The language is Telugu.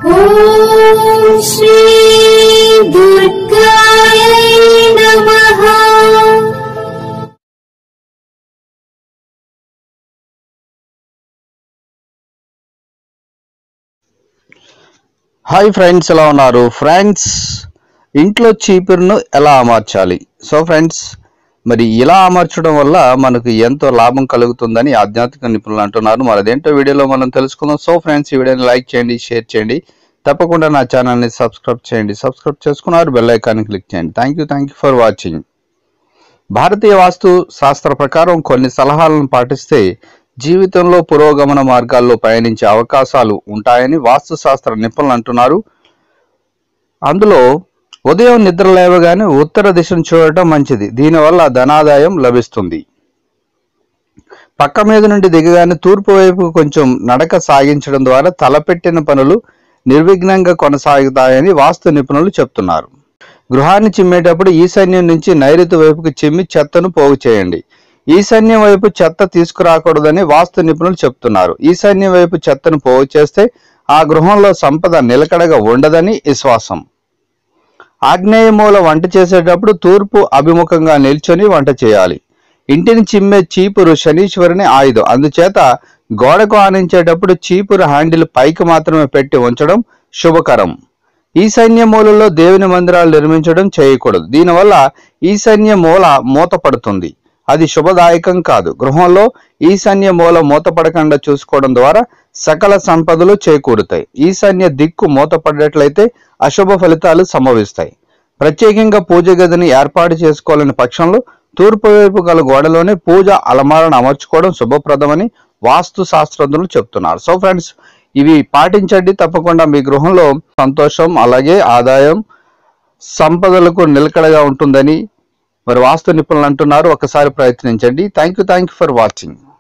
ॐ श्री दुर्गायै नमः హాయ్ ఫ్రెండ్స్ ఎలా ఉన్నారు ఫ్రెండ్స్ ఇంట్లో చీపురును ఎలా అమర్చాలి సో ఫ్రెండ్స్ మరి ఇలా అమర్చడం వల్ల మనకు ఎంతో లాభం కలుగుతుందని ఆధ్యాత్మిక నిపుణులు అంటున్నారు మరి అదేంటో వీడియోలో మనం తెలుసుకుందాం సో ఫ్రెండ్స్ ఈ వీడియోని లైక్ చేయండి షేర్ చేయండి తప్పకుండా నా ఛానల్ని సబ్స్క్రైబ్ చేయండి సబ్స్క్రైబ్ చేసుకున్నారు బెల్ ఐకాన్ని క్లిక్ చేయండి thank you thank you for watching భారతీయ వాస్తు శాస్త్ర ప్రకారం కొన్ని సలహాలను పాటిస్తే జీవితంలో పురోగమన మార్గాల్లో పయనించే అవకాశాలు ఉంటాయని వాస్తు శాస్త్ర నిపుణులు అంటున్నారు అందులో ఉదయం నిద్ర లేవగానే ఉత్తర దిశను చూడటం మంచిది దీనివల్ల ధనాదాయం లభిస్తుంది పక్క మీద నుండి దిగగానే తూర్పు వైపు కొంచెం నడక సాగించడం ద్వారా తలపెట్టిన పనులు నిర్విఘ్నంగా కొనసాగుతాయని వాస్తు నిపుణులు చెప్తున్నారు గృహాన్ని చిమ్మేటప్పుడు ఈశాన్యం నుంచి నైరుతి వైపుకి చిమ్మి చెత్తను పోగు చేయండి ఈశాన్యం వైపు చెత్త తీసుకురాకూడదని వాస్తు నిపుణులు చెప్తున్నారు ఈశాన్యం వైపు చెత్తను పోగు చేస్తే ఆ గృహంలో సంపద నిలకడగా ఉండదని విశ్వాసం ఆగ్నేయ మూల వంట చేసేటప్పుడు తూర్పు అభిముఖంగా నిల్చొని వంట చేయాలి ఇంటిని చిమ్మే చీపురు శనీశ్వరుని ఆయుధం అందుచేత గోడకు ఆనించేటప్పుడు చీపురు హ్యాండిల్ పైకి మాత్రమే పెట్టి ఉంచడం శుభకరం ఈశాన్య మూలలో దేవుని మందిరాలు నిర్మించడం చేయకూడదు దీనివల్ల ఈశాన్య మూల మూతపడుతుంది అది శుభదాయకం కాదు గృహంలో ఈశాన్య మూల మూతపడకుండా చూసుకోవడం ద్వారా సకల సంపదలు చేకూరుతాయి ఈశాన్య దిక్కు మూతపడ్డట్లయితే అశుభ ఫలితాలు సంభవిస్తాయి ప్రత్యేకంగా పూజ గదిని ఏర్పాటు చేసుకోవాలని పక్షంలో తూర్పు వైపు గల గోడలోనే పూజ అలమారను అమర్చుకోవడం శుభప్రదమని వాస్తు శాస్త్రజ్ఞులు చెప్తున్నారు సో ఫ్రెండ్స్ ఇవి పాటించండి తప్పకుండా మీ గృహంలో సంతోషం అలాగే ఆదాయం సంపదలకు నిలకడగా ఉంటుందని మరి వాస్తు నిపుణులు అంటున్నారు ఒకసారి ప్రయత్నించండి thank you thank you for watching